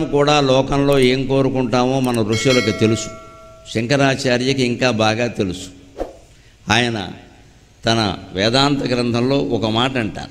కూడా లోకంలో ఏం కోరుకుంటామో మన ఋషులకు తెలుసు శంకరాచార్యకి ఇంకా బాగా తెలుసు ఆయన తన వేదాంత గ్రంథంలో ఒక మాట అంటారు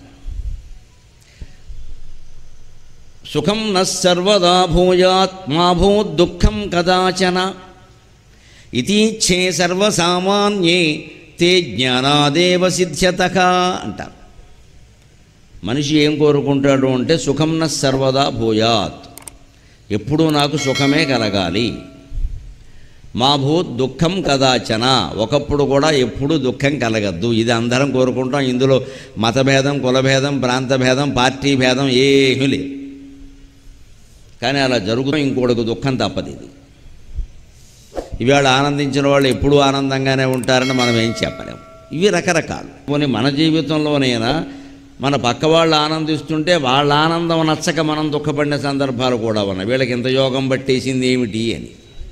సుఖం న సర్వదా భూయాత్ మా భూత్ దుఃఖం కదాచన ఇతీచ్ఛే సర్వసామాన్యే తే జ్ఞానాదేవ సిద్ధ్యత అంటారు మనిషి ఏం కోరుకుంటాడు అంటే సుఖం న సర్వదా భూయాత్ ఎప్పుడూ నాకు సుఖమే కలగాలి మా భూత్ దుఃఖం కదాచన ఒకప్పుడు కూడా ఎప్పుడూ దుఃఖం కలగద్దు ఇది అందరం కోరుకుంటాం ఇందులో మతభేదం కులభేదం ప్రాంత భేదం పార్టీ భేదం ఏమీ లేదు కానీ అలా జరుగుతూ ఇంకోటికి దుఃఖం తప్పదు ఇది ఇవాళ ఆనందించిన వాళ్ళు ఎప్పుడూ ఆనందంగానే ఉంటారని మనం ఏం చెప్పలేం ఇవి రకరకాలు పోనీ మన జీవితంలోనైనా మన పక్క వాళ్ళు ఆనందిస్తుంటే వాళ్ళ ఆనందం నచ్చక మనం దుఃఖపడిన సందర్భాలు కూడా ఉన్నాయి వీళ్ళకి ఇంత యోగం పట్టేసింది ఏమిటి అని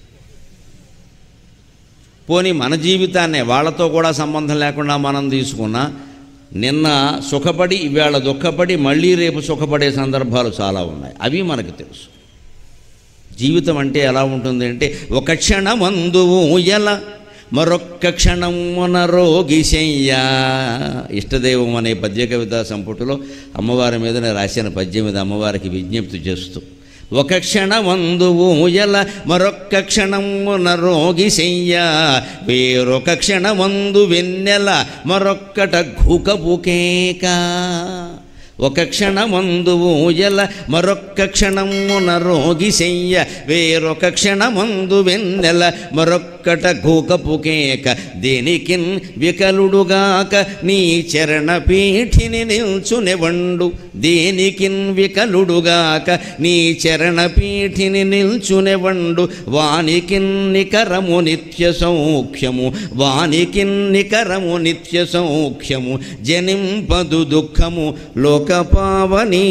పోనీ మన జీవితాన్నే వాళ్ళతో కూడా సంబంధం లేకుండా మనం తీసుకున్నా నిన్న సుఖపడి ఇవాళ దుఃఖపడి మళ్ళీ రేపు సుఖపడే సందర్భాలు చాలా ఉన్నాయి అవి మనకు తెలుసు జీవితం అంటే ఎలా ఉంటుంది అంటే ఒక క్షణమందువు ఎలా మరొక్క క్షణం మన రోగిశయ్యా ఇష్టదైవం అనే పద్య కవిత సంపుటిలో అమ్మవారి మీద నేను రాసిన పద్యం మీద అమ్మవారికి విజ్ఞప్తి చేస్తూ ఒక క్షణమందువు ఎల మరొక్క క్షణమున రోగి శయ్య వేరొక క్షణమందు వెన్నెల మరొక్కట ఘుకబుకేక ఒక క్షణమందువు ఎల మరొక్క క్షణమున రోగి శయ్య వేరొక క్షణమందు వెన్నెల మరొక్కట ఘూకపుకేక దేనికిన్ వికలుడుగాక నీ చరణ పీఠిని నిల్చునెవండు దేనికిన్ వికలుడుగాక నీ చరణ పీఠిని నిల్చునెవండు వానికిన్ నికరము నిత్య సౌఖ్యము వానికిన్ నికరము నిత్య సౌఖ్యము జనింపదు దుఃఖము లోకపావని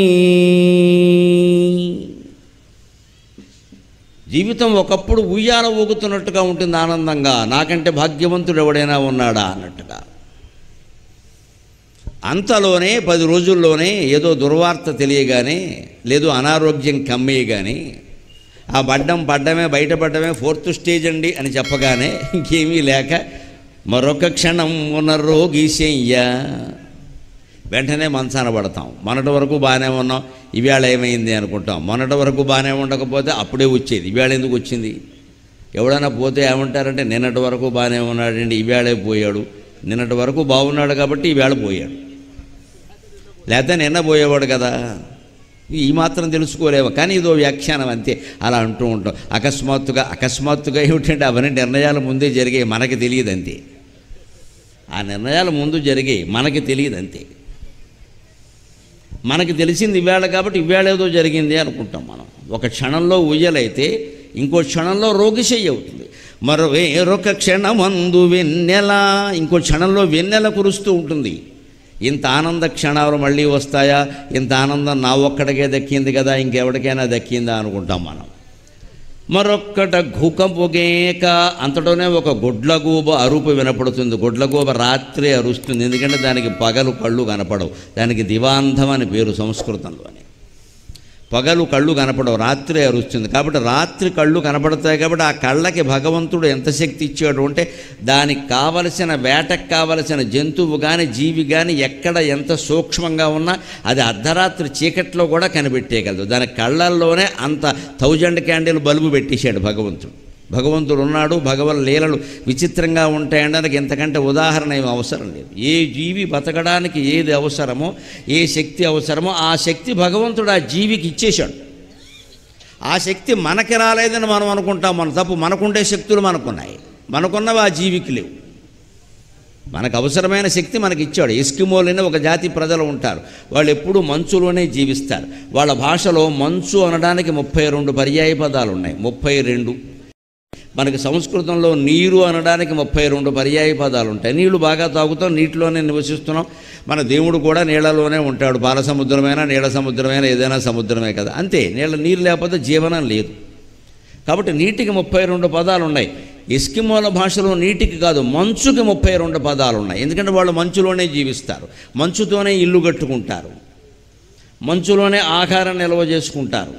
జీవితం ఒకప్పుడు ఉయ్యాల ఊగుతున్నట్టుగా ఉంటుంది ఆనందంగా నాకంటే భాగ్యవంతుడు ఎవడైనా ఉన్నాడా అన్నట్టుగా అంతలోనే పది రోజుల్లోనే ఏదో దుర్వార్త తెలియగానే లేదు అనారోగ్యం కమ్మేయగానే ఆ పడ్డం పడ్డమే బయటపడ్డమే ఫోర్త్ స్టేజ్ అండి అని చెప్పగానే ఇంకేమీ లేక మరొక క్షణం ఉన్న రోగీశయ్యా వెంటనే మంచాన పడతాం మొన్నటి వరకు బాగానే ఉన్నాం ఇవాళ ఏమైంది అనుకుంటాం మొన్నటి వరకు బాగానే ఉండకపోతే అప్పుడే వచ్చేది ఇవాళ ఎందుకు వచ్చింది ఎవడైనా పోతే ఏమంటారంటే నిన్నటి వరకు బాగానే ఉన్నాడండి ఇవాళే పోయాడు నిన్నటి వరకు బాగున్నాడు కాబట్టి ఈవేళ పోయాడు లేకపోతే నిన్న పోయేవాడు కదా ఈ మాత్రం తెలుసుకోలేము కానీ ఇదో వ్యాఖ్యానం అంతే అలా అంటూ ఉంటాం అకస్మాత్తుగా అకస్మాత్తుగా ఏమిటంటే అవన్నీ నిర్ణయాలు ముందే జరిగాయి మనకి తెలియదు అంతే ఆ నిర్ణయాలు ముందు జరిగాయి మనకి తెలియదు అంతే మనకి తెలిసింది ఇవాళ కాబట్టి ఇవాళ ఏదో జరిగింది అనుకుంటాం మనం ఒక క్షణంలో ఉయ్యలైతే ఇంకో క్షణంలో రోగిశయ్య అవుతుంది మరో వేరొక క్షణమందు వెన్నెల ఇంకో క్షణంలో వెన్నెల కురుస్తూ ఉంటుంది ఇంత ఆనంద క్షణాలు మళ్ళీ వస్తాయా ఇంత ఆనందం నా ఒక్కడికే దక్కింది కదా ఇంకెవరికైనా దక్కిందా అనుకుంటాం మనం మరొక్కట ఘుకంపుగేక అంతటోనే ఒక గుడ్లగూబ అరుపు వినపడుతుంది గుడ్లగూబ రాత్రి అరుస్తుంది ఎందుకంటే దానికి పగలు కళ్ళు కనపడవు దానికి దివాంధం అని పేరు సంస్కృతంలోని పగలు కళ్ళు కనపడవు రాత్రి అరుస్తుంది కాబట్టి రాత్రి కళ్ళు కనపడతాయి కాబట్టి ఆ కళ్ళకి భగవంతుడు ఎంత శక్తి ఇచ్చాడు అంటే దానికి కావలసిన వేటకు కావలసిన జంతువు కానీ జీవి కానీ ఎక్కడ ఎంత సూక్ష్మంగా ఉన్నా అది అర్ధరాత్రి చీకట్లో కూడా కనిపెట్టేయగలదు దాని కళ్ళల్లోనే అంత థౌజండ్ క్యాండిల్ బల్బు పెట్టేశాడు భగవంతుడు భగవంతుడు ఉన్నాడు భగవన్ లీలలు విచిత్రంగా ఉంటాయనడానికి ఎంతకంటే ఉదాహరణ ఏమి అవసరం లేదు ఏ జీవి బతకడానికి ఏది అవసరమో ఏ శక్తి అవసరమో ఆ శక్తి భగవంతుడు ఆ జీవికి ఇచ్చేశాడు ఆ శక్తి మనకి రాలేదని మనం అనుకుంటాం మన తప్పు మనకుండే శక్తులు మనకున్నాయి మనకున్నవి ఆ జీవికి లేవు మనకు అవసరమైన శక్తి మనకి ఇచ్చాడు ఎస్కిమోలని ఒక జాతి ప్రజలు ఉంటారు వాళ్ళు ఎప్పుడూ మంచులోనే జీవిస్తారు వాళ్ళ భాషలో మంచు అనడానికి ముప్పై రెండు పర్యాయ పదాలు ఉన్నాయి ముప్పై రెండు మనకి సంస్కృతంలో నీరు అనడానికి ముప్పై రెండు పర్యాయ పదాలు ఉంటాయి నీళ్లు బాగా తాగుతాం నీటిలోనే నివసిస్తున్నాం మన దేవుడు కూడా నీళ్ళలోనే ఉంటాడు పాల సముద్రమైనా నీళ్ళ సముద్రమైనా ఏదైనా సముద్రమే కదా అంతే నీళ్ళ నీరు లేకపోతే జీవనం లేదు కాబట్టి నీటికి ముప్పై రెండు పదాలు ఉన్నాయి ఎస్కిమోల భాషలో నీటికి కాదు మంచుకి ముప్పై రెండు పదాలు ఉన్నాయి ఎందుకంటే వాళ్ళు మంచులోనే జీవిస్తారు మంచుతోనే ఇల్లు కట్టుకుంటారు మంచులోనే ఆహారం నిల్వ చేసుకుంటారు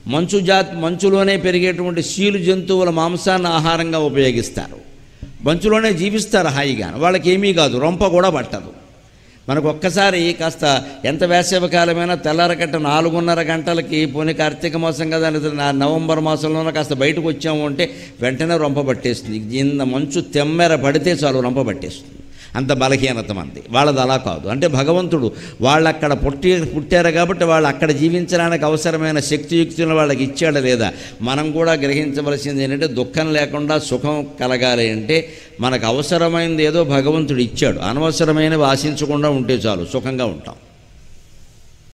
మంచు జాతి మంచులోనే పెరిగేటువంటి సీలు జంతువుల మాంసాన్ని ఆహారంగా ఉపయోగిస్తారు మంచులోనే జీవిస్తారు హాయిగా వాళ్ళకి ఏమీ కాదు రొంప కూడా పట్టదు మనకు ఒక్కసారి కాస్త ఎంత వేసవికాలమైనా తెల్లారగట్ట నాలుగున్నర గంటలకి పోనీ కార్తీక మాసం కదా లేదా నా- నవంబర్ మాసంలోనే కాస్త బయటకు వచ్చాము అంటే వెంటనే రొంప పట్టేస్తుంది ఇంత మంచు తెమ్మెర పడితే చాలు రొంప పట్టేస్తుంది అంత బలహీనత మంది వాళ్ళది అలా కాదు అంటే భగవంతుడు వాళ్ళు అక్కడ పుట్టి పుట్టారు కాబట్టి వాళ్ళు అక్కడ జీవించడానికి అవసరమైన శక్తియుక్తులను వాళ్ళకి ఇచ్చాడా లేదా మనం కూడా గ్రహించవలసింది ఏంటంటే దుఃఖం లేకుండా సుఖం కలగాలి అంటే మనకు అవసరమైనది ఏదో భగవంతుడు ఇచ్చాడు అనవసరమైనవి ఆశించకుండా ఉంటే చాలు సుఖంగా ఉంటాం